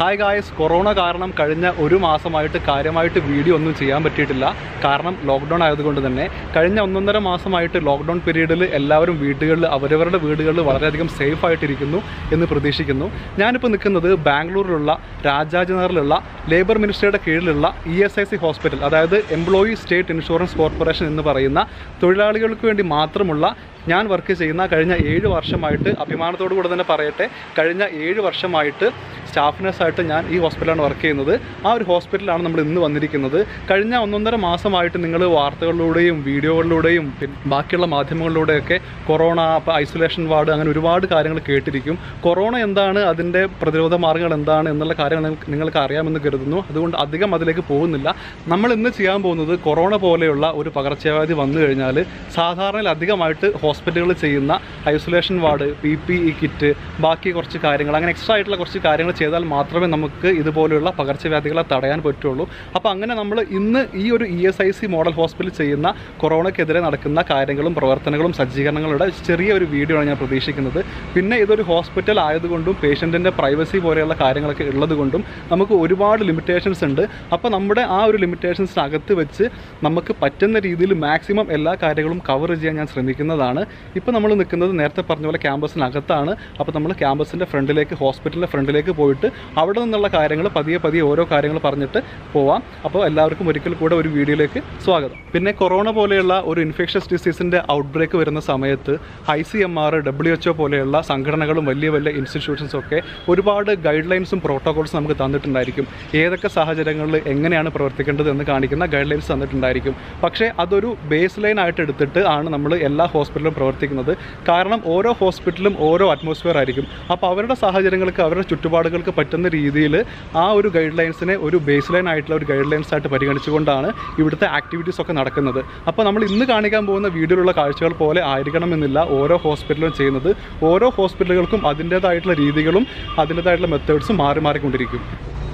hi guys corona കാരണം കഴിഞ്ഞ ഒരു മാസമായിട്ട് കാര്യമായിട്ട് വീഡിയോ ഒന്നും ചെയ്യാൻ പറ്റിയിട്ടില്ല കാരണം ലോക്ക്ഡൗൺ ആയതുകൊണ്ട് തന്നെ കഴിഞ്ഞ ഒന്നൊന്നര മാസമായിട്ട് ലോക്ക്ഡൗൺ പീരീഡിൽ എല്ലാവരും വീടുകളിൽ അവരവരുടെ വീടുകളിൽ വളരെയധികം സേഫ് ആയിട്ടിരിക്കുന്നു എന്ന് പ്രതീക്ഷിക്കുന്നു ഞാനിപ്പോൾ നിൽക്കുന്നത് ബാംഗ്ലൂരിലുള്ള രാജാജി നഗറിലുള്ള ലേബർ മിനിസ്ട്രിയുടെ കീഴിലുള്ള E S I C hospital അതായത് എംപ്ലോയി സ്റ്റേറ്റ് ഇൻഷുറൻസ് കോർപ്പറേഷൻ എന്ന് പറയുന്ന തൊഴിലാളികൾക്ക് വേണ്ടി മാത്രമുള്ള ഞാൻ വർക്ക് ചെയ്യുന്ന കഴിഞ്ഞ ഏഴ് വർഷമായിട്ട് അഭിമാനത്തോടു കൂടെ തന്നെ പറയട്ടെ കഴിഞ്ഞ ഏഴ് വർഷമായിട്ട് സ്റ്റാഫ് നഴ്സായിട്ട് ഞാൻ ഈ ഹോസ്പിറ്റലാണ് വർക്ക് ചെയ്യുന്നത് ആ ഒരു ഹോസ്പിറ്റലാണ് നമ്മൾ ഇന്ന് വന്നിരിക്കുന്നത് കഴിഞ്ഞ ഒന്നൊന്നര മാസമായിട്ട് നിങ്ങൾ വാർത്തകളിലൂടെയും വീഡിയോകളിലൂടെയും പിന്നെ ബാക്കിയുള്ള മാധ്യമങ്ങളിലൂടെയൊക്കെ കൊറോണ ഇപ്പോൾ ഐസൊലേഷൻ വാർഡ് അങ്ങനെ ഒരുപാട് കാര്യങ്ങൾ കേട്ടിരിക്കും കൊറോണ എന്താണ് അതിൻ്റെ പ്രതിരോധ മാർഗ്ഗങ്ങൾ എന്താണ് എന്നുള്ള കാര്യങ്ങൾ നിങ്ങൾക്ക് നിങ്ങൾക്ക് അറിയാമെന്ന് കരുതുന്നു അതുകൊണ്ട് അധികം അതിലേക്ക് പോകുന്നില്ല നമ്മൾ ഇന്ന് ചെയ്യാൻ പോകുന്നത് കൊറോണ പോലെയുള്ള ഒരു പകർച്ചവ്യാധി വന്നു കഴിഞ്ഞാൽ സാധാരണയിൽ അധികമായിട്ട് ഹോസ്പിറ്റലുകൾ ചെയ്യുന്ന isolation ward P P E kit ബാക്കി കുറച്ച് കാര്യങ്ങൾ അങ്ങനെ എക്സ്ട്രാ ആയിട്ടുള്ള കുറച്ച് കാര്യങ്ങൾ ചെയ്താൽ മാത്രമേ നമുക്ക് ഇതുപോലെയുള്ള പകർച്ചവ്യാധികളെ തടയാൻ പറ്റുള്ളൂ അപ്പോൾ അങ്ങനെ നമ്മൾ ഇന്ന് ഈ ഒരു E S I C model hospital ചെയ്യുന്ന കൊറോണയ്ക്കെതിരെ നടക്കുന്ന കാര്യങ്ങളും പ്രവർത്തനങ്ങളും സജ്ജീകരണങ്ങളുടെ ചെറിയ ഒരു വീഡിയോ ആണ് ഞാൻ പ്രതീക്ഷിക്കുന്നത് പിന്നെ ഇതൊരു ഹോസ്പിറ്റൽ ആയതുകൊണ്ടും പേഷ്യൻറ്റിൻ്റെ പ്രൈവസി പോലെയുള്ള കാര്യങ്ങളൊക്കെ ഉള്ളതുകൊണ്ടും നമുക്ക് ഒരുപാട് ലിമിറ്റേഷൻസ് ഉണ്ട് അപ്പോൾ നമ്മുടെ ആ ഒരു ലിമിറ്റേഷൻസിനകത്ത് വെച്ച് നമുക്ക് പറ്റുന്ന രീതിയിൽ മാക്സിമം എല്ലാ കാര്യങ്ങളും കവർ ചെയ്യാൻ ഞാൻ ശ്രമിക്കുന്നതാണ് ഇപ്പോൾ നമ്മൾ നിൽക്കുന്നത് നേരത്തെ പറഞ്ഞ പോലെ ക്യാമ്പസിനകത്താണ് അപ്പോൾ നമ്മൾ ക്യാമ്പസിൻ്റെ ഫ്രണ്ടിലേക്ക് ഹോസ്പിറ്റലിൻ്റെ ഫ്രണ്ടിലേക്ക് പോയിട്ട് അവിടെ നിന്നുള്ള കാര്യങ്ങൾ പതിയെ പതിയെ ഓരോ കാര്യങ്ങൾ പറഞ്ഞിട്ട് പോവാം അപ്പോൾ എല്ലാവർക്കും ഒരിക്കൽ കൂടെ ഒരു വീഡിയോയിലേക്ക് സ്വാഗതം പിന്നെ കൊറോണ പോലെയുള്ള ഒരു ഇൻഫെക്ഷസ് ഡിസീസിൻ്റെ ഔട്ട് ബ്രേക്ക് വരുന്ന സമയത്ത് I C M R W H O പോലെയുള്ള സംഘടനകളും വലിയ വലിയ ഇൻസ്റ്റിറ്റ്യൂഷൻസും ഒക്കെ ഒരുപാട് ഗൈഡ് ലൈൻസും പ്രോട്ടോകോൾസും നമുക്ക് തന്നിട്ടുണ്ടായിരിക്കും ഏതൊക്കെ സാഹചര്യങ്ങളിൽ എങ്ങനെയാണ് പ്രവർത്തിക്കേണ്ടത് എന്ന് കാണിക്കുന്ന ഗൈഡ് ലൈൻസ് തന്നിട്ടുണ്ടായിരിക്കും പക്ഷേ അതൊരു ബേസ് ലൈൻ ആയിട്ട് എടുത്തിട്ട് ആണ് നമ്മൾ എല്ലാ ഹോസ്പിറ്റലിലും പ്രവർത്തിക്കുന്നത് കാരണം ഓരോ ഹോസ്പിറ്റലും ഓരോ അറ്റ്മോസ്ഫിയർ ആയിരിക്കും അപ്പോൾ അവരുടെ സാഹചര്യങ്ങൾക്ക് അവരുടെ ചുറ്റുപാടുകൾക്ക് പറ്റുന്ന രീതിയിൽ ആ ഒരു ഗൈഡ് ലൈൻസിനെ ഒരു ബേസ് ലൈൻ ആയിട്ടുള്ള ഒരു ഗൈഡ് ലൈൻസ് ആയിട്ട് പരിഗണിച്ചുകൊണ്ടാണ് ഇവിടുത്തെ ആക്ടിവിറ്റീസ് ഒക്കെ നടക്കുന്നത് അപ്പോൾ നമ്മൾ ഇന്ന് കാണിക്കാൻ പോകുന്ന വീഡിയോയിലുള്ള കാഴ്ചകൾ പോലെ ആയിരിക്കണമെന്നില്ല ഓരോ ഹോസ്പിറ്റലും ചെയ്യുന്നത് ഓരോ ഹോസ്പിറ്റലുകൾക്കും അതിൻ്റേതായിട്ടുള്ള രീതികളും അതിൻ്റേതായിട്ടുള്ള മെത്തേഡ്സും മാറി മാറിക്കൊണ്ടിരിക്കും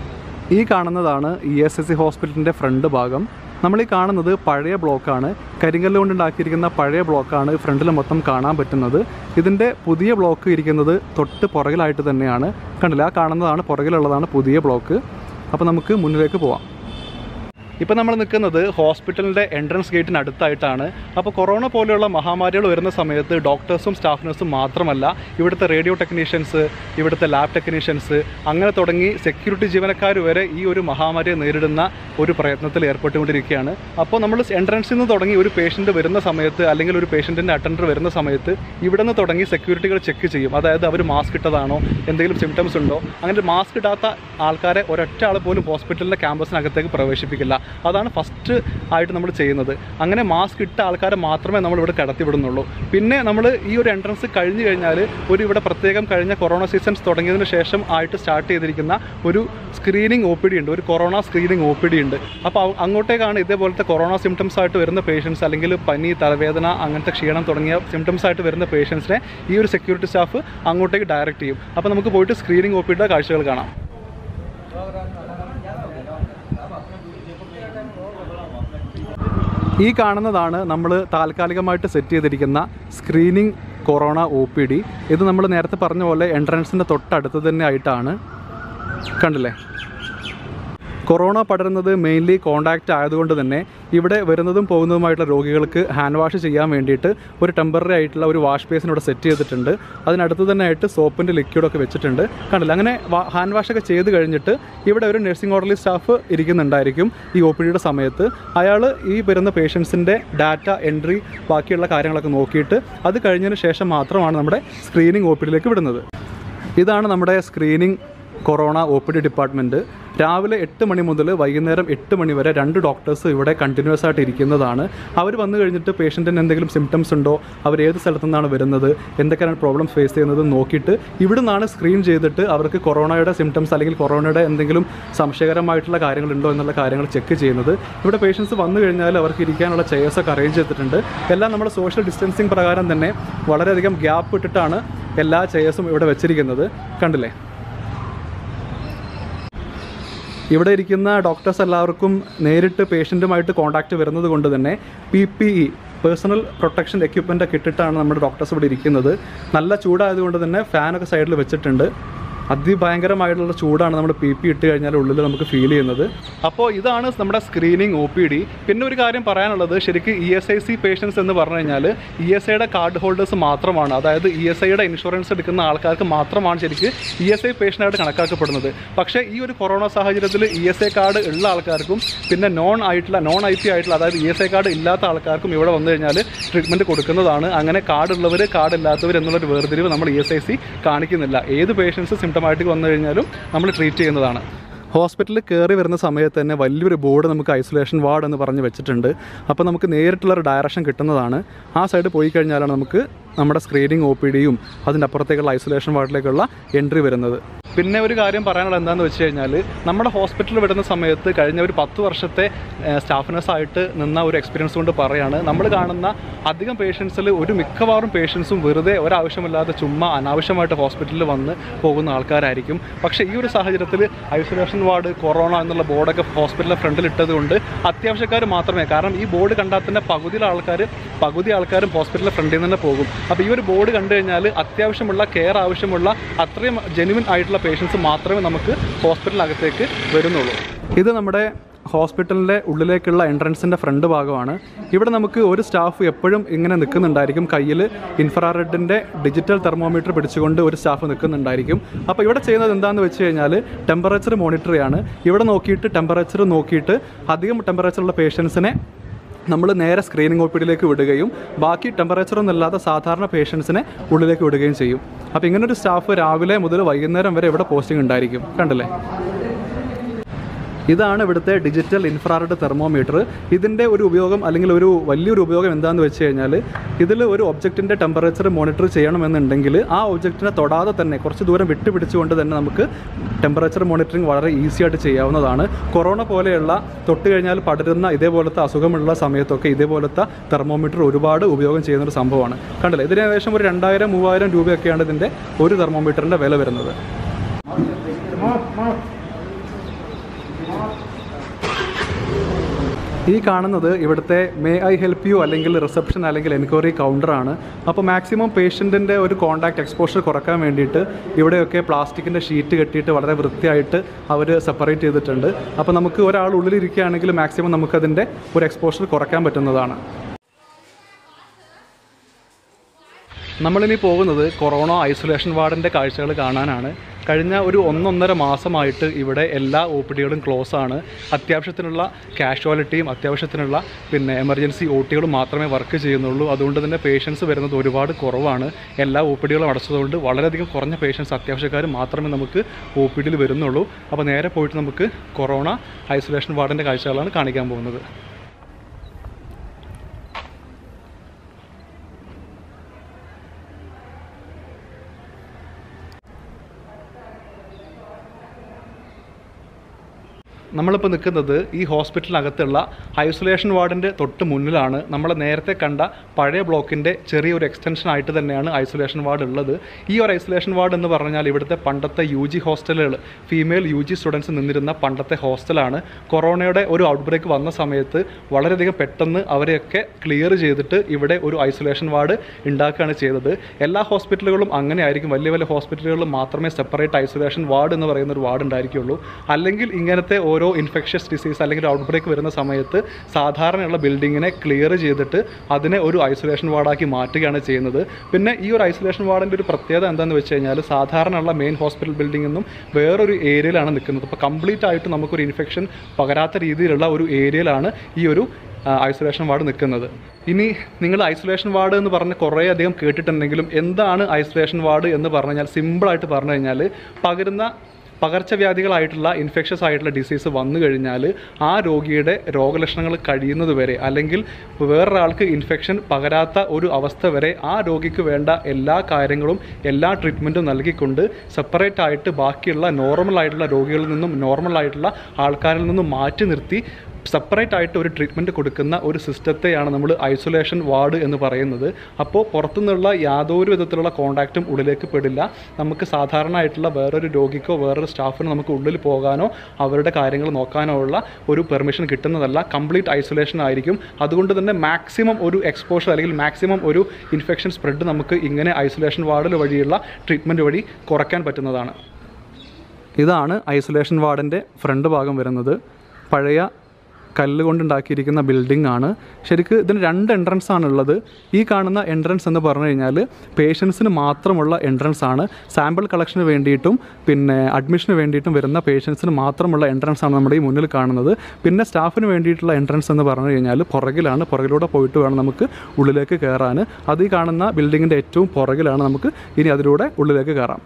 ഈ കാണുന്നതാണ് ഇ എസ് എസ് സി ഹോസ്പിറ്റലിൻ്റെ ഫ്രണ്ട് ഭാഗം നമ്മൾ ഈ കാണുന്നത് പഴയ ബ്ലോക്കാണ് കരിങ്കല്ല് കൊണ്ടുണ്ടാക്കിയിരിക്കുന്ന പഴയ ബ്ലോക്കാണ് ഫ്രണ്ടിൽ മൊത്തം കാണാൻ പറ്റുന്നത് ഇതിൻ്റെ പുതിയ ബ്ലോക്ക് ഇരിക്കുന്നത് തൊട്ട് പുറകിലായിട്ട് തന്നെയാണ് കണ്ടില്ല ആ കാണുന്നതാണ് പുറകിലുള്ളതാണ് പുതിയ ബ്ലോക്ക് അപ്പോൾ നമുക്ക് മുന്നിലേക്ക് പോവാം ഇപ്പോൾ നമ്മൾ നിൽക്കുന്നത് ഹോസ്പിറ്റലിൻ്റെ എൻട്രൻസ് ഗേറ്റിന് അടുത്തായിട്ടാണ് അപ്പോൾ കൊറോണ പോലെയുള്ള മഹാമാരികൾ വരുന്ന സമയത്ത് ഡോക്ടേഴ്സും സ്റ്റാഫ് നഴ്സും മാത്രമല്ല ഇവിടുത്തെ റേഡിയോ ടെക്നീഷ്യൻസ് ഇവിടുത്തെ ലാബ് ടെക്നീഷ്യൻസ് അങ്ങനെ തുടങ്ങി സെക്യൂരിറ്റി ജീവനക്കാർ വരെ ഈ ഒരു മഹാമാരിയെ നേരിടുന്ന ഒരു പ്രയത്നത്തിൽ ഏർപ്പെട്ടുകൊണ്ടിരിക്കുകയാണ് അപ്പോൾ നമ്മൾ എൻട്രൻസിൽ നിന്ന് തുടങ്ങി ഒരു പേഷ്യൻ്റ് വരുന്ന സമയത്ത് അല്ലെങ്കിൽ ഒരു പേഷ്യൻറ്റിൻ്റെ അറ്റൻഡർ വരുന്ന സമയത്ത് ഇവിടെ നിന്ന് തുടങ്ങി സെക്യൂരിറ്റികൾ ചെക്ക് ചെയ്യും അതായത് അവർ മാസ്ക് ഇട്ടതാണോ എന്തെങ്കിലും സിംറ്റംസ് ഉണ്ടോ അങ്ങനെ മാസ്ക് ഇടാത്ത ആൾക്കാരെ ഒരൊറ്റ ആൾ പോലും ഹോസ്പിറ്റലിൻ്റെ ക്യാമ്പസിനകത്തേക്ക് പ്രവേശിപ്പിക്കില്ല അതാണ് ഫസ്റ്റ് ആയിട്ട് നമ്മൾ ചെയ്യുന്നത് അങ്ങനെ മാസ്ക് ഇട്ട ആൾക്കാരെ മാത്രമേ നമ്മൾ ഇവിടെ കടത്തി വിടുന്നുള്ളൂ പിന്നെ നമ്മൾ ഈ ഒരു എൻട്രൻസ് കഴിഞ്ഞ് കഴിഞ്ഞാൽ ഒരു ഇവിടെ പ്രത്യേകം കഴിഞ്ഞ കൊറോണ സീസൺസ് തുടങ്ങിയതിന് ശേഷം ആയിട്ട് സ്റ്റാർട്ട് ചെയ്തിരിക്കുന്ന ഒരു സ്ക്രീനിങ് ഒ പി ഡി ഉണ്ട് ഒരു corona screening O P D ഉണ്ട് അപ്പോൾ അവ- അങ്ങോട്ടേക്കാണ് ഇതേപോലത്തെ കൊറോണ സിംറ്റംസ് ആയിട്ട് വരുന്ന പേഷ്യൻസ് അല്ലെങ്കിൽ പനി തലവേദന അങ്ങനത്തെ ക്ഷീണം തുടങ്ങിയ സിംറ്റംസ് ആയിട്ട് വരുന്ന പേഷ്യൻസിനെ ഈ ഒരു സെക്യൂരിറ്റി സ്റ്റാഫ് അങ്ങോട്ടേക്ക് ഡയറക്റ്റ് ചെയ്യും അപ്പോൾ നമുക്ക് പോയിട്ട് സ്ക്രീനിങ് ഒ പി ഡിയുടെ കാഴ്ചകൾ കാണാം ഈ കാണുന്നതാണ് നമ്മൾ താൽക്കാലികമായിട്ട് സെറ്റ് ചെയ്തിരിക്കുന്ന screening corona O P D ഇത് നമ്മൾ നേരത്തെ പറഞ്ഞ പോലെ എൻട്രൻസിൻ്റെ തൊട്ടടുത്ത് തന്നെ ആയിട്ടാണ് കണ്ടില്ലേ കൊറോണ പടരുന്നത് മെയിൻലി കോണ്ടാക്റ്റ് ആയതുകൊണ്ട് തന്നെ ഇവിടെ വരുന്നതും പോകുന്നതുമായിട്ടുള്ള രോഗികൾക്ക് ഹാൻഡ് വാഷ് ചെയ്യാൻ വേണ്ടിയിട്ട് ഒരു ടെമ്പററി ആയിട്ടുള്ള ഒരു വാഷ് ബേസിൻ ഇവിടെ സെറ്റ് ചെയ്തിട്ടുണ്ട് അതിനടുത്ത് തന്നെ ആയിട്ട് സോപ്പിൻ്റെ ലിക്വിഡൊക്കെ വെച്ചിട്ടുണ്ട് കണ്ടില്ല അങ്ങനെ ഹാൻഡ് വാഷ് ഒക്കെ ചെയ്ത് കഴിഞ്ഞിട്ട് ഇവിടെ ഒരു നഴ്സിംഗ് ഓർഡർലി സ്റ്റാഫ് ഇരിക്കുന്നുണ്ടായിരിക്കും ഈ ഒ പി ഡിയുടെ സമയത്ത് അയാൾ ഈ വരുന്ന പേഷ്യൻസിൻ്റെ ഡാറ്റ എൻട്രി ബാക്കിയുള്ള കാര്യങ്ങളൊക്കെ നോക്കിയിട്ട് അത് കഴിഞ്ഞതിന് ശേഷം മാത്രമാണ് നമ്മുടെ സ്ക്രീനിങ് ഒ പി ഡിയിലേക്ക് വിടുന്നത് ഇതാണ് നമ്മുടെ screening corona O P D department രാവിലെ എട്ട് മണി മുതൽ വൈകുന്നേരം എട്ട് മണി വരെ രണ്ട് ഡോക്ടേഴ്സ് ഇവിടെ കണ്ടിന്യൂസ് ആയിട്ട് ഇരിക്കുന്നതാണ് അവർ വന്നു കഴിഞ്ഞിട്ട് പേഷ്യൻറ്റിന് എന്തെങ്കിലും സിംറ്റംസ് ഉണ്ടോ അവർ ഏത് സ്ഥലത്തു നിന്നാണ് വരുന്നത് എന്തൊക്കെയാണ് പ്രോബ്ലംസ് ഫേസ് ചെയ്യുന്നത് നോക്കിയിട്ട് ഇവിടെ നിന്നാണ് സ്ക്രീൻ ചെയ്തിട്ട് അവർക്ക് കൊറോണയുടെ സിംറ്റംസ് അല്ലെങ്കിൽ കൊറോണയുടെ എന്തെങ്കിലും സംശയകരമായിട്ടുള്ള കാര്യങ്ങളുണ്ടോ എന്നുള്ള കാര്യങ്ങൾ ചെക്ക് ചെയ്യുന്നത് ഇവിടെ പേഷ്യൻസ് വന്നു കഴിഞ്ഞാൽ അവർക്ക് ഇരിക്കാനുള്ള ചെയർസ് ഒക്കെ അറേഞ്ച് ചെയ്തിട്ടുണ്ട് എല്ലാം നമ്മുടെ സോഷ്യൽ ഡിസ്റ്റൻസിങ് പ്രകാരം തന്നെ വളരെയധികം ഗ്യാപ്പ് ഇട്ടിട്ടാണ് എല്ലാ ചെയർസും ഇവിടെ വെച്ചിരിക്കുന്നത് കണ്ടില്ലേ ഇവിടെ ഇരിക്കുന്ന ഡോക്ടേഴ്സ് എല്ലാവർക്കും നേരിട്ട് പേഷ്യൻറ്റുമായിട്ട് കോൺടാക്റ്റ് വരുന്നത് കൊണ്ട് തന്നെ P P E personal protection equipment ഒക്കെ ഇട്ടിട്ടാണ് നമ്മുടെ ഡോക്ടേഴ്സ് ഇവിടെ ഇരിക്കുന്നത് നല്ല ചൂടായതുകൊണ്ട് തന്നെ ഫാനൊക്കെ സൈഡിൽ വെച്ചിട്ടുണ്ട് അതിഭയങ്കരമായിട്ടുള്ള ചൂടാണ് നമ്മൾ പി പി ഇട്ട് കഴിഞ്ഞാൽ ഉള്ളിൽ നമുക്ക് ഫീൽ ചെയ്യുന്നത് അപ്പോൾ ഇതാണ് നമ്മുടെ സ്ക്രീനിങ് ഒ പി ഡി പിന്നെ ഒരു കാര്യം പറയാനുള്ളത് ശരിക്കും E S I C patients എന്ന് പറഞ്ഞു കഴിഞ്ഞാൽ ഇ എസ് ഐയുടെ കാർഡ് ഹോൾഡേഴ്സ് മാത്രമാണ് അതായത് ഇ എസ് ഐയുടെ ഇൻഷുറൻസ് എടുക്കുന്ന ആൾക്കാർക്ക് മാത്രമാണ് ശരിക്കും ഇ എസ് ഐ പേഷ്യൻ്റായിട്ട് കണക്കാക്കപ്പെടുന്നത് പക്ഷേ ഈ ഒരു കൊറോണ സാഹചര്യത്തിൽ ഇ എസ് ഐ കാർഡ് ഉള്ള ആൾക്കാർക്കും പിന്നെ നോൺ ആയിട്ടുള്ള നോൺ ഐ പി ആയിട്ടുള്ള അതായത് ഇ എസ് ഐ കാർഡ് ഇല്ലാത്ത ആൾക്കാർക്കും ഇവിടെ വന്നു കഴിഞ്ഞാൽ ട്രീറ്റ്മെൻറ്റ് കൊടുക്കുന്നതാണ് അങ്ങനെ കാർഡ് ഉള്ളവർ കാർഡ് ഇല്ലാത്തവർ എന്നുള്ളൊരു വേർതിരിവ് നമ്മൾ ഇ എസ് ഐ സി കാണിക്കുന്നില്ല ഏത് പേഷ്യൻസ് സിംറ്റമാറ്റിക് വന്നു കഴിഞ്ഞാലും നമ്മൾ ട്രീറ്റ് ചെയ്യുന്നതാണ് ഹോസ്പിറ്റലിൽ കയറി വരുന്ന സമയത്ത് തന്നെ വലിയൊരു ബോർഡ് നമുക്ക് ഐസൊലേഷൻ വാർഡ് എന്ന് പറഞ്ഞ് വെച്ചിട്ടുണ്ട് അപ്പോൾ നമുക്ക് നേരിട്ടുള്ളൊരു ഡയറക്ഷൻ കിട്ടുന്നതാണ് ആ സൈഡ് പോയി കഴിഞ്ഞാലാണ് നമുക്ക് നമ്മുടെ സ്ക്രീനിങ് ഒ പി ഡിയും അതിൻ്റെ അപ്പുറത്തേക്കുള്ള ഐസൊലേഷൻ വാർഡിലേക്കുള്ള എൻട്രി വരുന്നത് പിന്നെ ഒരു കാര്യം പറയാനുള്ളത് എന്താണെന്ന് വെച്ച് കഴിഞ്ഞാൽ നമ്മുടെ ഹോസ്പിറ്റലിൽ വിടുന്ന സമയത്ത് കഴിഞ്ഞ ഒരു പത്ത് വർഷത്തെ സ്റ്റാഫ് നഴ്സായിട്ട് നിന്ന ഒരു എക്സ്പീരിയൻസ് കൊണ്ട് പറയാണ് നമ്മൾ കാണുന്ന അധികം പേഷ്യൻസിൽ ഒരു മിക്കവാറും പേഷ്യൻസും വെറുതെ ഒരാവശ്യമില്ലാതെ ചുമ്മാ അനാവശ്യമായിട്ട് ഹോസ്പിറ്റലിൽ വന്ന് പോകുന്ന ആൾക്കാരായിരിക്കും പക്ഷേ ഈ ഒരു സാഹചര്യത്തിൽ ഐസൊലേഷൻ വാർഡ് കൊറോണ എന്നുള്ള ബോർഡൊക്കെ ഹോസ്പിറ്റലിലെ ഫ്രണ്ടിൽ ഇട്ടത് കൊണ്ട് അത്യാവശ്യക്കാർ മാത്രമേ കാരണം ഈ ബോർഡ് കണ്ടാൽ തന്നെ പകുതി ആൾക്കാർ പകുതി ആൾക്കാരും ഹോസ്പിറ്റലിലെ ഫ്രണ്ടിൽ നിന്ന് തന്നെ പോകും അപ്പോൾ ഈ ഒരു ബോർഡ് കണ്ടു കഴിഞ്ഞാൽ അത്യാവശ്യമുള്ള കെയർ ആവശ്യമുള്ള അത്രയും ജെനുവിൻ ആയിട്ടുള്ള പേഷ്യൻസ് മാത്രമേ നമുക്ക് ഹോസ്പിറ്റലിനകത്തേക്ക് വരുന്നുള്ളൂ ഇത് നമ്മുടെ ഹോസ്പിറ്റലിൻ്റെ ഉള്ളിലേക്കുള്ള എൻട്രൻസിൻ്റെ ഫ്രണ്ട് ഭാഗമാണ് ഇവിടെ നമുക്ക് ഒരു സ്റ്റാഫ് എപ്പോഴും ഇങ്ങനെ നിൽക്കുന്നുണ്ടായിരിക്കും കയ്യിൽ ഇൻഫ്രാറെഡിൻ്റെ ഡിജിറ്റൽ തെർമോമീറ്റർ പിടിച്ചുകൊണ്ട് ഒരു സ്റ്റാഫ് നിൽക്കുന്നുണ്ടായിരിക്കും അപ്പോൾ ഇവിടെ ചെയ്യുന്നത് എന്താണെന്ന് വെച്ച് കഴിഞ്ഞാൽ ടെമ്പറേച്ചർ മോണിറ്റർ ചെയ്യാണ് ഇവിടെ നോക്കിയിട്ട് ടെമ്പറേച്ചർ നോക്കിയിട്ട് അധികം ടെമ്പറേച്ചറുള്ള പേഷ്യൻസിനെ നമ്മൾ നേരെ സ്ക്രീനിങ് ഒ പി ഡിയിലേക്ക് വിടുകയും ബാക്കി ടെമ്പറേച്ചർ ഒന്നുമില്ലാത്ത സാധാരണ പേഷ്യൻസിനെ ഉള്ളിലേക്ക് വിടുകയും ചെയ്യും അപ്പോൾ ഇങ്ങനൊരു സ്റ്റാഫ് രാവിലെ മുതൽ വൈകുന്നേരം വരെ ഇവിടെ പോസ്റ്റിംഗ് ഉണ്ടായിരിക്കും കണ്ടില്ലേ ഇതാണ് ഇവിടുത്തെ ഡിജിറ്റൽ ഇൻഫ്രാറെഡ് തെർമോമീറ്റർ ഇതിൻ്റെ ഒരു ഉപയോഗം അല്ലെങ്കിൽ ഒരു വലിയൊരു ഉപയോഗം എന്താണെന്ന് വെച്ച് കഴിഞ്ഞാൽ ഇതിൽ ഒരു ഒബ്ജക്റ്റിൻ്റെ ടെമ്പറേച്ചർ മോണിറ്റർ ചെയ്യണമെന്നുണ്ടെങ്കിൽ ആ ഒബ്ജക്റ്റിനെ തൊടാതെ തന്നെ കുറച്ച് ദൂരം വിട്ട് പിടിച്ചുകൊണ്ട് തന്നെ നമുക്ക് ടെമ്പറേച്ചർ മോണിറ്ററിംഗ് വളരെ ഈസി ആയിട്ട് ചെയ്യാവുന്നതാണ് കൊറോണ പോലെയുള്ള തൊട്ട് കഴിഞ്ഞാൽ പടരുന്ന ഇതേപോലത്തെ അസുഖമുള്ള സമയത്തൊക്കെ ഇതേപോലത്തെ തെർമോമീറ്റർ ഒരുപാട് ഉപയോഗം ചെയ്യുന്ന ഒരു സംഭവമാണ് കണ്ടില്ലേ ഇതിന് ഏകദേശം ഒരു രണ്ടായിരം മൂവായിരം രൂപയൊക്കെയാണ് ഇതിൻ്റെ ഒരു തെർമോമീറ്ററിൻ്റെ വില വരുന്നത് ഈ കാണുന്നത് ഇവിടുത്തെ മേ ഐ ഹെൽപ്പ് യു അല്ലെങ്കിൽ റിസപ്ഷൻ അല്ലെങ്കിൽ എൻക്വയറി കൗണ്ടറാണ് അപ്പോൾ മാക്സിമം പേഷ്യൻറ്റിൻ്റെ ഒരു കോൺടാക്ട് എക്സ്പോഷർ കുറക്കാൻ വേണ്ടിയിട്ട് ഇവിടെയൊക്കെ പ്ലാസ്റ്റിക്കിൻ്റെ ഷീറ്റ് കെട്ടിയിട്ട് വളരെ വൃത്തിയായിട്ട് അവർ സെപ്പറേറ്റ് ചെയ്തിട്ടുണ്ട് അപ്പോൾ നമുക്ക് ഒരാൾ ഉള്ളിലിരിക്കുകയാണെങ്കിൽ മാക്സിമം നമുക്കതിൻ്റെ ഒരു എക്സ്പോഷർ കുറയ്ക്കാൻ പറ്റുന്നതാണ് നമ്മളിനി പോകുന്നത് കൊറോണ ഐസൊലേഷൻ വാർഡിൻ്റെ കാഴ്ചകൾ കാണാനാണ് കഴിഞ്ഞ ഒരു ഒന്നൊന്നര മാസമായിട്ട് ഇവിടെ എല്ലാ ഒ പി ഡികളും ക്ലോസ് ആണ് അത്യാവശ്യത്തിനുള്ള കാഷ്വാലിറ്റിയും അത്യാവശ്യത്തിനുള്ള പിന്നെ എമർജൻസി ഒ ടികളും മാത്രമേ വർക്ക് ചെയ്യുന്നുള്ളൂ അതുകൊണ്ട് തന്നെ പേഷ്യൻസ് വരുന്നത് ഒരുപാട് കുറവാണ് എല്ലാ ഒ പി ഡികളും അടച്ചതുകൊണ്ട് വളരെയധികം കുറഞ്ഞ പേഷ്യൻസ് അത്യാവശ്യക്കാർ മാത്രമേ നമുക്ക് ഒ പി ഡിയിൽ വരുന്നുള്ളൂ അപ്പോൾ നേരെ പോയിട്ട് നമുക്ക് കൊറോണ ഐസൊലേഷൻ വാർഡിൻ്റെ കാഴ്ചകളാണ് കാണിക്കാൻ പോകുന്നത് നമ്മളിപ്പോൾ നിൽക്കുന്നത് ഈ ഹോസ്പിറ്റലിനകത്തുള്ള ഐസൊലേഷൻ വാർഡിൻ്റെ തൊട്ട് മുന്നിലാണ് നമ്മൾ നേരത്തെ കണ്ട പഴയ ബ്ലോക്കിൻ്റെ ചെറിയൊരു എക്സ്റ്റൻഷൻ ആയിട്ട് തന്നെയാണ് ഐസൊലേഷൻ വാർഡ് ഉള്ളത് ഈ ഒരു ഐസൊലേഷൻ വാർഡ് എന്ന് പറഞ്ഞാൽ ഇവിടുത്തെ പണ്ടത്തെ യു ജി ഹോസ്റ്റലുകൾ ഫീമെയിൽ യു ജി സ്റ്റുഡൻസ് നിന്നിരുന്ന പണ്ടത്തെ ഹോസ്റ്റലാണ് കൊറോണയുടെ ഒരു ഔട്ട് ബ്രേക്ക് വന്ന സമയത്ത് വളരെയധികം പെട്ടെന്ന് അവരെയൊക്കെ ക്ലിയർ ചെയ്തിട്ട് ഇവിടെ ഒരു ഐസൊലേഷൻ വാർഡ് ഉണ്ടാക്കുകയാണ് ചെയ്തത് എല്ലാ ഹോസ്പിറ്റലുകളും അങ്ങനെ ആയിരിക്കും വലിയ വലിയ ഹോസ്പിറ്റലുകളിൽ മാത്രമേ സെപ്പറേറ്റ് ഐസൊലേഷൻ വാർഡ് എന്ന് പറയുന്ന ഒരു വാർഡ് ഉണ്ടായിരിക്കുള്ളൂ അല്ലെങ്കിൽ ഇങ്ങനത്തെ ഓരോ ഇൻഫെക്ഷ്യസ് ഡിസീസ് അല്ലെങ്കിൽ ഔട്ട് ബ്രേക്ക് വരുന്ന സമയത്ത് സാധാരണയുള്ള ബിൽഡിങ്ങിനെ ക്ലിയർ ചെയ്തിട്ട് അതിനെ ഒരു ഐസൊലേഷൻ വാർഡാക്കി മാറ്റുകയാണ് ചെയ്യുന്നത് പിന്നെ ഈ ഒരു ഐസൊലേഷൻ വാർഡിൻ്റെ ഒരു പ്രത്യേകത എന്താണെന്ന് വെച്ച് കഴിഞ്ഞാൽ സാധാരണയുള്ള മെയിൻ ഹോസ്പിറ്റൽ ബിൽഡിംഗ് നിന്നും വേറൊരു ഏരിയയിലാണ് നിൽക്കുന്നത് അപ്പോൾ കംപ്ലീറ്റ് ആയിട്ട് നമുക്കൊരു ഇൻഫെക്ഷൻ പകരാത്ത രീതിയിലുള്ള ഒരു ഏരിയയിലാണ് ഈ ഒരു ഐസൊലേഷൻ വാർഡ് നിൽക്കുന്നത് ഇനി നിങ്ങൾ ഐസൊലേഷൻ വാർഡ് എന്ന് പറഞ്ഞ് കുറേ അധികം കേട്ടിട്ടുണ്ടെങ്കിലും എന്താണ് ഐസൊലേഷൻ വാർഡ് എന്ന് പറഞ്ഞു കഴിഞ്ഞാൽ സിമ്പിളായിട്ട് പറഞ്ഞു കഴിഞ്ഞാൽ പകരുന്ന പകർച്ചവ്യാധികളായിട്ടുള്ള ഇൻഫെക്ഷസ് ആയിട്ടുള്ള ഡിസീസ് വന്നു കഴിഞ്ഞാൽ ആ രോഗിയുടെ രോഗലക്ഷണങ്ങൾ കഴിയുന്നത് വരെ അല്ലെങ്കിൽ വേറൊരാൾക്ക് ഇൻഫെക്ഷൻ പകരാത്ത ഒരു അവസ്ഥ വരെ ആ രോഗിക്ക് വേണ്ട എല്ലാ കാര്യങ്ങളും എല്ലാ ട്രീറ്റ്മെൻറ്റും നൽകിക്കൊണ്ട് സെപ്പറേറ്റ് ആയിട്ട് ബാക്കിയുള്ള നോർമൽ ആയിട്ടുള്ള രോഗികളിൽ നിന്നും നോർമൽ ആയിട്ടുള്ള ആൾക്കാരിൽ നിന്നും മാറ്റി നിർത്തി സെപ്പറേറ്റ് ആയിട്ട് ഒരു ട്രീറ്റ്മെൻറ്റ് കൊടുക്കുന്ന ഒരു സിസ്റ്റത്തെയാണ് നമ്മൾ ഐസൊലേഷൻ വാർഡ് എന്ന് പറയുന്നത് അപ്പോൾ പുറത്തുനിന്നുള്ള യാതൊരു വിധത്തിലുള്ള കോണ്ടാക്റ്റും ഉള്ളിലേക്ക് പെടില്ല നമുക്ക് സാധാരണ ആയിട്ടുള്ള വേറൊരു രോഗിക്കോ വേറൊരു സ്റ്റാഫിനോ നമുക്ക് ഉള്ളിൽ പോകാനോ അവരുടെ കാര്യങ്ങൾ നോക്കാനോ ഉള്ള ഒരു പെർമിഷൻ കിട്ടുന്നതല്ല കംപ്ലീറ്റ് ഐസൊലേഷൻ ആയിരിക്കും അതുകൊണ്ട് തന്നെ മാക്സിമം ഒരു എക്സ്പോഷർ അല്ലെങ്കിൽ മാക്സിമം ഒരു ഇൻഫെക്ഷൻ സ്പ്രെഡ് നമുക്ക് ഇങ്ങനെ ഐസൊലേഷൻ വാർഡിൽ വഴിയുള്ള ട്രീറ്റ്മെൻറ്റ് വഴി കുറയ്ക്കാൻ പറ്റുന്നതാണ് ഇതാണ് ഐസൊലേഷൻ വാർഡിൻ്റെ ഫ്രണ്ട് ഭാഗം വരുന്നത് പഴയ കല്ല് കൊണ്ടുണ്ടാക്കിയിരിക്കുന്ന ബിൽഡിംഗ് ആണ് ശരിക്ക് ഇതിന് രണ്ട് എൻട്രൻസ് ആണ് ഉള്ളത് ഈ കാണുന്ന എൻട്രൻസ് എന്ന് പറഞ്ഞു കഴിഞ്ഞാൽ പേഷ്യൻസിന് മാത്രമുള്ള എൻട്രൻസ് ആണ് സാമ്പിൾ കളക്ഷന് വേണ്ടിയിട്ടും പിന്നെ അഡ്മിഷന് വേണ്ടിയിട്ടും വരുന്ന പേഷ്യൻസിന് മാത്രമുള്ള എൻട്രൻസ് ആണ് നമ്മുടെ ഈ മുന്നിൽ കാണുന്നത് പിന്നെ സ്റ്റാഫിന് വേണ്ടിയിട്ടുള്ള എൻട്രൻസ് എന്ന് പറഞ്ഞു കഴിഞ്ഞാൽ പുറകിലാണ് പുറകിലൂടെ പോയിട്ട് വേണം നമുക്ക് ഉള്ളിലേക്ക് കയറാൻ അത് ഈ കാണുന്ന ബിൽഡിങ്ങിൻ്റെ ഏറ്റവും പുറകിലാണ് നമുക്ക് ഇനി അതിലൂടെ ഉള്ളിലേക്ക് കയറാം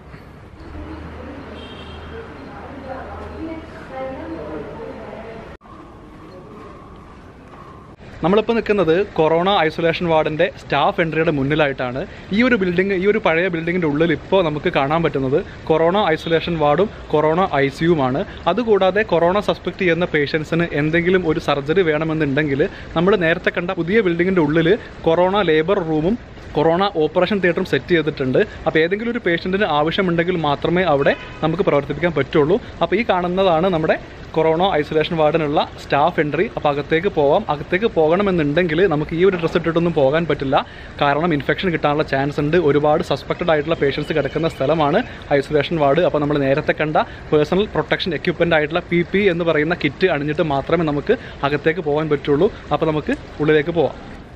നമ്മളിപ്പോൾ നിൽക്കുന്നത് കൊറോണ ഐസൊലേഷൻ വാർഡിൻ്റെ സ്റ്റാഫ് എൻട്രിയുടെ മുന്നിലായിട്ടാണ് ഈ ഒരു ബിൽഡിംഗ് ഈ ഒരു പഴയ ബിൽഡിങ്ങിൻ്റെ ഉള്ളിൽ ഇപ്പോൾ നമുക്ക് കാണാൻ പറ്റുന്നത് കൊറോണ ഐസൊലേഷൻ വാർഡും കൊറോണ ഐ സിയുമാണ് അതുകൂടാതെ കൊറോണ സസ്പെക്ട് ചെയ്യുന്ന പേഷ്യൻസിന് എന്തെങ്കിലും ഒരു സർജറി വേണമെന്നുണ്ടെങ്കിൽ നമ്മൾ നേരത്തെ കണ്ട പുതിയ ബിൽഡിങ്ങിൻ്റെ ഉള്ളിൽ കൊറോണ ലേബർ റൂമും കൊറോണ ഓപ്പറേഷൻ തിയേറ്ററും സെറ്റ് ചെയ്തിട്ടുണ്ട് അപ്പോൾ ഏതെങ്കിലും ഒരു പേഷ്യൻറ്റിന് ആവശ്യമുണ്ടെങ്കിൽ മാത്രമേ അവിടെ നമുക്ക് പ്രവർത്തിപ്പിക്കാൻ പറ്റുള്ളൂ അപ്പോൾ ഈ കാണുന്നതാണ് നമ്മുടെ കൊറോണ ഐസൊലേഷൻ വാർഡിനുള്ള സ്റ്റാഫ് എൻട്രി അപ്പോൾ അകത്തേക്ക് പോവാം അകത്തേക്ക് പോകണമെന്നുണ്ടെങ്കിൽ നമുക്ക് ഈ ഒരു ഡ്രസ്സ് ഇട്ടിട്ടൊന്നും പോകാൻ പറ്റില്ല കാരണം ഇൻഫെക്ഷൻ കിട്ടാനുള്ള ചാൻസ് ഉണ്ട് ഒരുപാട് സസ്പെക്റ്റഡ് ആയിട്ടുള്ള പേഷ്യൻസ് കിടക്കുന്ന സ്ഥലമാണ് ഐസൊലേഷൻ വാർഡ് അപ്പോൾ നമ്മൾ നേരത്തെ കണ്ട പേഴ്സണൽ പ്രൊട്ടക്ഷൻ എക്യുപ്മെൻ്റ് ആയിട്ടുള്ള പി പി എന്ന് പറയുന്ന കിറ്റ് അണിഞ്ഞിട്ട് മാത്രമേ നമുക്ക് അകത്തേക്ക് പോകാൻ പറ്റുള്ളൂ അപ്പോൾ നമുക്ക് ഉള്ളിലേക്ക് പോവാം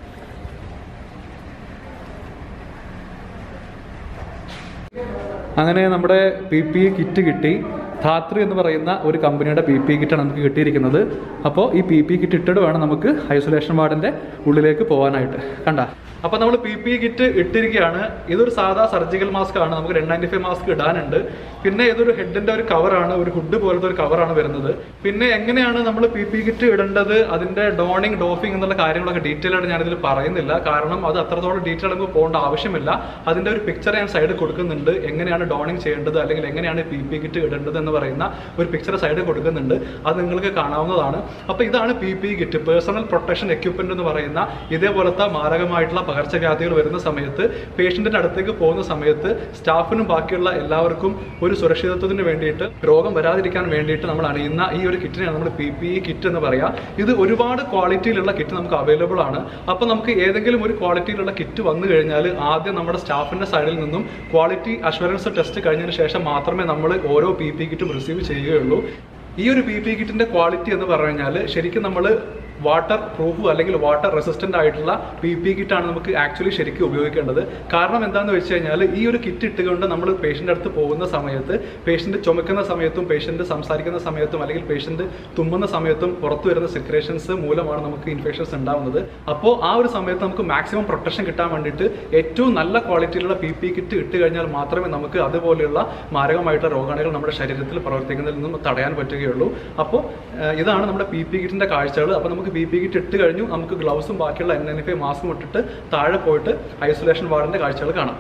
അങ്ങനെ നമ്മുടെ പി പി കിറ്റ് കിട്ടി ധാത്രി എന്ന് പറയുന്ന ഒരു കമ്പനിയുടെ പി പി കിറ്റാണ് നമുക്ക് കിട്ടിയിരിക്കുന്നത് അപ്പോൾ ഈ പി പി കിറ്റ് ഇട്ടിട്ട് വേണം നമുക്ക് ഐസൊലേഷൻ വാർഡിൻ്റെ ഉള്ളിലേക്ക് പോകാനായിട്ട് കണ്ട അപ്പോൾ നമ്മൾ പി പി കിറ്റ് ഇട്ടിരിക്കുകയാണ് ഇതൊരു സാധാ സർജിക്കൽ മാസ്ക് ആണ് നമുക്ക് രണ്ട് നയൻറ്റി ഫൈവ് മാസ്ക് ഇടാനുണ്ട് പിന്നെ ഇതൊരു ഹെഡിൻ്റെ ഒരു കവറാണ് ഒരു ഹുഡ് പോലത്തെ ഒരു കവറാണ് വരുന്നത് പിന്നെ എങ്ങനെയാണ് നമ്മൾ പി പി കിറ്റ് ഇടേണ്ടത് അതിൻ്റെ ഡോണിങ് ഡോഫിംഗ് എന്നുള്ള കാര്യങ്ങളൊക്കെ ഡീറ്റെയിൽ ആയിട്ട് ഞാനിതിൽ പറയുന്നില്ല കാരണം അത് അത്രത്തോളം ഡീറ്റെയിൽ നമുക്ക് പോകേണ്ട ആവശ്യമില്ല അതിൻ്റെ ഒരു പിക്ചർ ഞാൻ സൈഡിൽ കൊടുക്കുന്നുണ്ട് എങ്ങനെയാണ് ഡോണിങ് ചെയ്യേണ്ടത് അല്ലെങ്കിൽ എങ്ങനെയാണ് പി പി കിറ്റ് ഇടേണ്ടത് എന്ന് പറയുന്ന ഒരു പിക്ചർ സൈഡിൽ കൊടുക്കുന്നുണ്ട് അത് നിങ്ങൾക്ക് കാണാവുന്നതാണ് അപ്പോൾ ഇതാണ് P P kit personal protection equipment എന്ന് പറയുന്ന ഇതേപോലത്തെ മാരകമായിട്ടുള്ള പകർച്ചവ്യാധികൾ വരുന്ന സമയത്ത് പേഷ്യന്റിന്റെ അടുത്തേക്ക് പോകുന്ന സമയത്ത് സ്റ്റാഫിനും ബാക്കിയുള്ള എല്ലാവർക്കും ഒരു സുരക്ഷിതത്വത്തിന് വേണ്ടിയിട്ട് രോഗം വരാതിരിക്കാൻ വേണ്ടിയിട്ട് നമ്മൾ അണിയുന്ന ഈ ഒരു കിറ്റിനെയാണ് നമ്മൾ പി പി ഇ കിറ്റ് എന്ന് പറയാം ഇത് ഒരുപാട് ക്വാളിറ്റിയിലുള്ള കിറ്റ് നമുക്ക് അവൈലബിൾ ആണ് അപ്പോൾ നമുക്ക് ഏതെങ്കിലും ഒരു ക്വാളിറ്റിയിലുള്ള കിറ്റ് വന്നു കഴിഞ്ഞാൽ ആദ്യം നമ്മുടെ സ്റ്റാഫിന്റെ സൈഡിൽ നിന്നും ക്വാളിറ്റി അഷുറൻസ് ടെസ്റ്റ് കഴിഞ്ഞതിന് ശേഷം മാത്രമേ നമ്മൾ ഓരോ പി പി കിറ്റും റിസീവ് ചെയ്യുകയുള്ളൂ ഈ ഒരു പി പി കിറ്റിന്റെ ക്വാളിറ്റി എന്ന് പറഞ്ഞു കഴിഞ്ഞാൽ ശരിക്കും നമ്മൾ വാട്ടർ പ്രൂഫ് അല്ലെങ്കിൽ വാട്ടർ റെസിസ്റ്റന്റ് ആയിട്ടുള്ള പി പി കിറ്റാണ് നമുക്ക് ആക്ച്വലി ശരിക്കും ഉപയോഗിക്കേണ്ടത് കാരണം എന്താണെന്ന് വെച്ച് കഴിഞ്ഞാൽ ഈ ഒരു കിറ്റ് ഇട്ടുകൊണ്ട് നമ്മൾ പേഷ്യൻ്റെ അടുത്ത് പോകുന്ന സമയത്ത് പേഷ്യൻ്റ് ചുമക്കുന്ന സമയത്തും പേഷ്യൻ്റ് സംസാരിക്കുന്ന സമയത്തും അല്ലെങ്കിൽ പേഷ്യൻ്റ് തുമ്മുന്ന സമയത്തും പുറത്തു വരുന്ന സെക്രേഷൻസ് മൂലമാണ് നമുക്ക് ഇൻഫെക്ഷൻസ് ഉണ്ടാവുന്നത് അപ്പോൾ ആ ഒരു സമയത്ത് നമുക്ക് മാക്സിമം പ്രൊട്ടക്ഷൻ കിട്ടാൻ വേണ്ടിയിട്ട് ഏറ്റവും നല്ല ക്വാളിറ്റിയിലുള്ള പി പി കിറ്റ് ഇട്ട് കഴിഞ്ഞാൽ മാത്രമേ നമുക്ക് അതുപോലെയുള്ള മാരകമായിട്ടുള്ള രോഗാണുകൾ നമ്മുടെ ശരീരത്തിൽ പ്രവർത്തിക്കുന്നതിൽ നിന്നും തടയാൻ പറ്റുകയുള്ളൂ അപ്പോൾ ഏഹ്, ഇതാണ് നമ്മുടെ പി പി കിറ്റിൻ്റെ കാഴ്ചകൾ അപ്പോൾ നമുക്ക് പി പി കിറ്റ് ഇട്ട് കഴിഞ്ഞു നമുക്ക് ഗ്ലൗസും ബാക്കിയുള്ള എൻ എൻ എഫ് മാസ്കും ഇട്ടിട്ട് താഴെ പോയിട്ട് ഐസൊലേഷൻ വാർഡിൻ്റെ കാഴ്ചകൾ കാണാം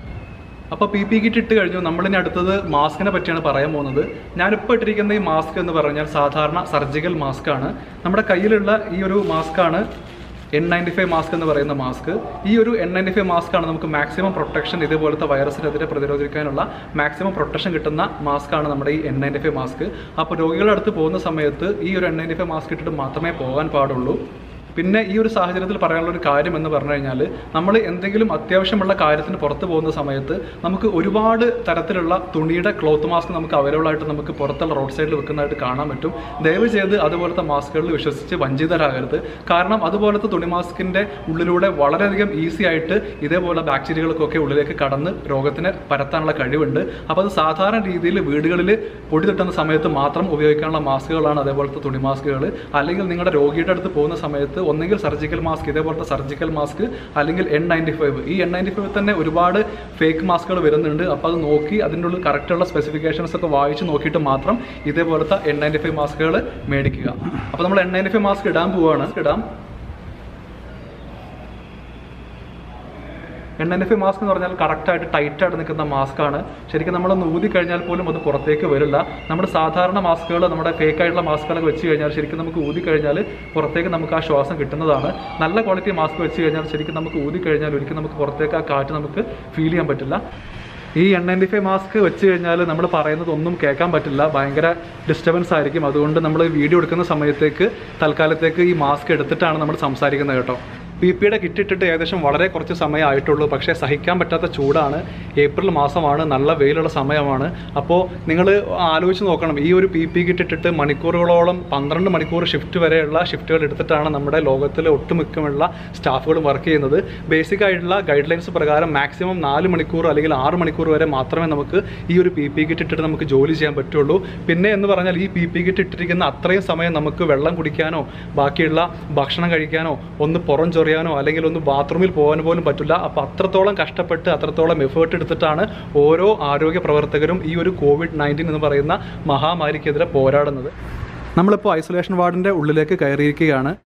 അപ്പോൾ പി പി കിറ്റ് ഇട്ട് കഴിഞ്ഞു നമ്മളിനി അടുത്തത് മാസ്കിനെ പറ്റിയാണ് പറയാൻ പോകുന്നത് ഞാനിപ്പോൾ ഇട്ടിരിക്കുന്ന ഈ മാസ്ക് എന്ന് പറഞ്ഞാൽ സാധാരണ സർജിക്കൽ മാസ്ക് ആണ് നമ്മുടെ കയ്യിലുള്ള ഈ ഒരു മാസ്ക് ആണ് എൻ നയൻറ്റി ഫൈവ് മാസ്ക് എന്ന് പറയുന്ന മാസ്ക് ഈ ഒരു എൻ നയൻറ്റി ഫൈവ് മാസ്ക് ആണ് നമുക്ക് മാക്സിമം പ്രൊട്ടക്ഷൻ ഇതുപോലത്തെ വൈറസിനെതിരെ പ്രതിരോധിക്കാനുള്ള മാക്സിമം പ്രൊട്ടക്ഷൻ കിട്ടുന്ന മാസ്ക് ആണ് നമ്മുടെ ഈ എൻ നയൻറ്റി ഫൈവ് മാസ്ക് അപ്പോൾ രോഗികളുടെ അടുത്ത് പോകുന്ന സമയത്ത് ഈ ഒരു എൻ നയൻറ്റി ഫൈവ് മാസ്ക് ഇട്ടിട്ട് മാത്രമേ പോകാൻ പാടുള്ളൂ പിന്നെ ഈ ഒരു സാഹചര്യത്തിൽ പറയാനുള്ള ഒരു കാര്യം എന്ന് പറഞ്ഞു കഴിഞ്ഞാൽ നമ്മൾ എന്തെങ്കിലും അത്യാവശ്യമുള്ള കാര്യത്തിന് പുറത്ത് പോകുന്ന സമയത്ത് നമുക്ക് ഒരുപാട് തരത്തിലുള്ള തുണിയുടെ ക്ലോത്ത് മാസ്ക് നമുക്ക് അവൈലബിൾ ആയിട്ട് നമുക്ക് പുറത്തുള്ള റോഡ് സൈഡിൽ വെക്കുന്നതായിട്ട് കാണാൻ പറ്റും ദയവ് ചെയ്ത് അതുപോലത്തെ മാസ്കുകളിൽ വിശ്വസിച്ച് വഞ്ചിതരാകരുത് കാരണം അതുപോലത്തെ തുണി മാസ്കിൻ്റെ ഉള്ളിലൂടെ വളരെയധികം ഈസി ആയിട്ട് ഇതേപോലെ ബാക്ടീരിയകൾക്കൊക്കെ ഉള്ളിലേക്ക് കടന്ന് രോഗത്തിനെ പരത്താനുള്ള കഴിവുണ്ട് അപ്പോൾ അത് സാധാരണ രീതിയിൽ വീടുകളിൽ പൊടി തട്ടുന്ന സമയത്ത് മാത്രം ഉപയോഗിക്കാനുള്ള മാസ്കുകളാണ് അതേപോലത്തെ തുണി മാസ്കുകൾ അല്ലെങ്കിൽ നിങ്ങളുടെ രോഗിയുടെ അടുത്ത് പോകുന്ന സമയത്ത് ഒന്നെങ്കിൽ സർജിക്കൽ മാസ്ക് ഇതേപോലത്തെ സർജിക്കൽ മാസ്ക് അല്ലെങ്കിൽ എൻ നയൻറ്റി ഫൈവ് ഈ എൻ നയൻറ്റി ഫൈവ് തന്നെ ഒരുപാട് ഫേക്ക് മാസ്കുകൾ വരുന്നുണ്ട് അപ്പോൾ അത് നോക്കി അതിൻ്റെ ഉള്ളിൽ കറക്റ്റുള്ള സ്പെസിഫിക്കേഷൻസ് ഒക്കെ വായിച്ച് നോക്കിയിട്ട് മാത്രം ഇതേപോലത്തെ എൻ നയൻറ്റി ഫൈവ് മാസ്കുകൾ മേടിക്കുക അപ്പോൾ നമ്മൾ എൻ നയൻറ്റി ഫൈവ് മാസ്ക് ഇടാൻ പോവുകയാണ് ഇടാം എൻ എൻ എഫ് മാസ്ക് എന്ന് പറഞ്ഞാൽ കറക്റ്റായിട്ട് ടൈറ്റായിട്ട് നിൽക്കുന്ന മാസ്കാണ് ശരിക്കും നമ്മളൊന്ന് ഊതി കഴിഞ്ഞാൽ പോലും അത് പുറത്തേക്ക് വരില്ല നമ്മുടെ സാധാരണ മാസ്കുകൾ നമ്മുടെ ഫേക്ക് ആയിട്ടുള്ള മാസ്കുകളൊക്കെ വെച്ച് കഴിഞ്ഞാൽ ശരിക്കും നമുക്ക് ഊതി കഴിഞ്ഞാൽ പുറത്തേക്ക് നമുക്ക് ആ ശ്വാസം കിട്ടുന്നതാണ് നല്ല ക്വാളിറ്റി മാസ്ക് വെച്ച് കഴിഞ്ഞാൽ ശരിക്കും നമുക്ക് ഊതി കഴിഞ്ഞാൽ ഒരിക്കലും നമുക്ക് പുറത്തേക്ക് ആ കാറ്റ് നമുക്ക് ഫീൽ ചെയ്യാൻ പറ്റില്ല ഈ എൻ നയൻറ്റി ഫൈവ് മാസ്ക് വെച്ച് കഴിഞ്ഞാൽ നമ്മൾ പറയുന്നത് ഒന്നും കേൾക്കാൻ പറ്റില്ല ഭയങ്കര ഡിസ്റ്റർബൻസ് ആയിരിക്കും അതുകൊണ്ട് നമ്മൾ വീഡിയോ എടുക്കുന്ന സമയത്തേക്ക് തൽക്കാലത്തേക്ക് ഈ മാസ്ക് എടുത്തിട്ടാണ് നമ്മൾ സംസാരിക്കുന്നത് കേട്ടോ പി പിയുടെ കിറ്റ് ഇട്ടിട്ട് ഏകദേശം വളരെ കുറച്ച് സമയം ആയിട്ടുള്ളൂ പക്ഷേ സഹിക്കാൻ പറ്റാത്ത ചൂടാണ് ഏപ്രിൽ മാസമാണ് നല്ല വെയിലുള്ള സമയമാണ് അപ്പോൾ നിങ്ങൾ ആലോചിച്ച് നോക്കണം ഈ ഒരു പി പി കിറ്റ് ഇട്ടിട്ട് മണിക്കൂറുകളോളം പന്ത്രണ്ട് മണിക്കൂർ ഷിഫ്റ്റ് വരെയുള്ള ഷിഫ്റ്റുകൾ എടുത്തിട്ടാണ് നമ്മുടെ ലോകത്തിലെ ഒട്ടുമിക്കമുള്ള സ്റ്റാഫുകളും വർക്ക് ചെയ്യുന്നത് ബേസിക് ആയിട്ടുള്ള ഗൈഡ് ലൈൻസ് പ്രകാരം മാക്സിമം നാല് മണിക്കൂർ അല്ലെങ്കിൽ ആറ് മണിക്കൂർ വരെ മാത്രമേ നമുക്ക് ഈ ഒരു പി പി കിറ്റ് ഇട്ടിട്ട് നമുക്ക് ജോലി ചെയ്യാൻ പറ്റുള്ളൂ പിന്നെ എന്ന് പറഞ്ഞാൽ ഈ പി പി കിറ്റ് ഇട്ടിരിക്കുന്ന അത്രയും സമയം നമുക്ക് വെള്ളം കുടിക്കാനോ ബാക്കിയുള്ള ഭക്ഷണം കഴിക്കാനോ ഒന്ന് പുറം ചൊറിയാനോ അല്ലെങ്കിൽ ഒന്ന് ബാത്റൂമിൽ പോകാനോ പോലും പറ്റില്ല അപ്പോൾ അത്രത്തോളം കഷ്ടപ്പെട്ട് അത്രത്തോളം എഫേർട്ട് എടുത്തിട്ടാണ് ഓരോ ആരോഗ്യ പ്രവർത്തകരും ഈ ഒരു കോവിഡ് നയൻറ്റീൻ എന്ന് പറയുന്ന മഹാമാരിക്കെതിരെ പോരാടുന്നത് നമ്മളിപ്പോൾ ഐസൊലേഷൻ വാർഡിൻ്റെ ഉള്ളിലേക്ക് കയറിയിരിക്കുകയാണ്